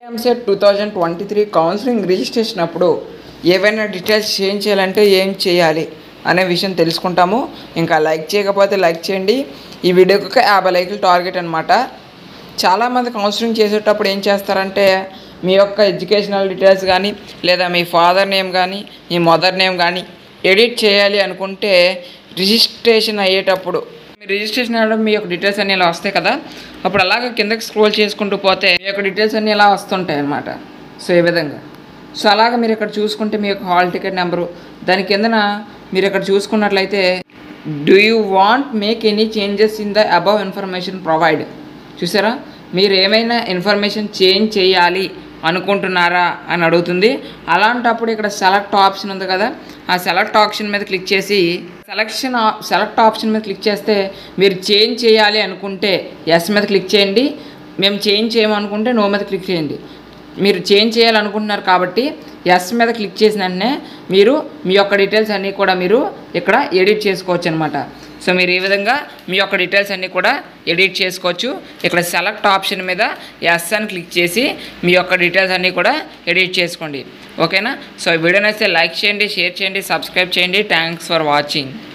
EAMCET two thousand twenty three counselling registration అప్పుడు ఏవైనా details change చేయాలంటే ఏం చేయాలి అనే విషయం తెలుసుకుంటాము ఇంకా లైక్ చేయకపోతే లైక్ చేయండి ఈ వీడియోకి ఒక యాభై లైకులు టార్గెట్ అనమాట చాలామంది కౌన్సిలింగ్ చేసేటప్పుడు ఏం చేస్తారంటే మీ యొక్క ఎడ్యుకేషనల్ డీటెయిల్స్ కానీ లేదా మీ ఫాదర్ నేమ్ కానీ మీ మదర్ నేమ్ కానీ ఎడిట్ చేయాలి అనుకుంటే రిజిస్ట్రేషన్ అయ్యేటప్పుడు మీ రిజిస్ట్రేషన్ అయ్యడం మీ యొక్క డీటెయిల్స్ అన్నీ ఇలా వస్తాయి కదా అప్పుడు అలాగ కిందకి స్క్రోల్ చేసుకుంటూ పోతే మీ యొక్క డీటెయిల్స్ అన్నీ ఇలా వస్తుంటాయి అన్నమాట సో ఈ విధంగా సో అలాగ మీరు ఇక్కడ చూసుకుంటే మీ యొక్క హాల్ టికెట్ నెంబరు దాని కిందన మీరు ఇక్కడ చూసుకున్నట్లయితే do you want make any changes in the above information provide చూసారా మీరు ఏమైనా ఇన్ఫర్మేషన్ చేంజ్ చేయాలి అనుకుంటున్నారా అని అడుగుతుంది అలాంటప్పుడు ఇక్కడ సెలెక్ట్ ఆప్షన్ ఉంది కదా ఆ సెలెక్ట్ ఆప్షన్ మీద క్లిక్ చేసి సెలక్షన్ సెలెక్ట్ ఆప్షన్ మీద క్లిక్ చేస్తే మీరు చేంజ్ చేయాలి అనుకుంటే ఎస్ మీద క్లిక్ చేయండి మేము చేంజ్ చేయమనుకుంటే నో మీద క్లిక్ చేయండి మీరు చేంజ్ చేయాలనుకుంటున్నారు కాబట్టి ఎస్ మీద క్లిక్ చేసిన వెంటనే మీరు మీ యొక్క డీటెయిల్స్ అన్నీ కూడా మీరు ఇక్కడ ఎడిట్ చేసుకోవచ్చు అనమాట సో మీరు ఈ విధంగా మీ యొక్క డీటెయిల్స్ అన్నీ కూడా ఎడిట్ చేసుకోవచ్చు ఇక్కడ సెలెక్ట్ ఆప్షన్ మీద ఎస్ అని క్లిక్ చేసి మీ యొక్క డీటెయిల్స్ అన్నీ కూడా ఎడిట్ చేసుకోండి ఓకేనా సో ఈ వీడియో నచ్చితే లైక్ చేయండి షేర్ చేయండి సబ్స్క్రైబ్ చేయండి థ్యాంక్స్ ఫర్ వాచింగ్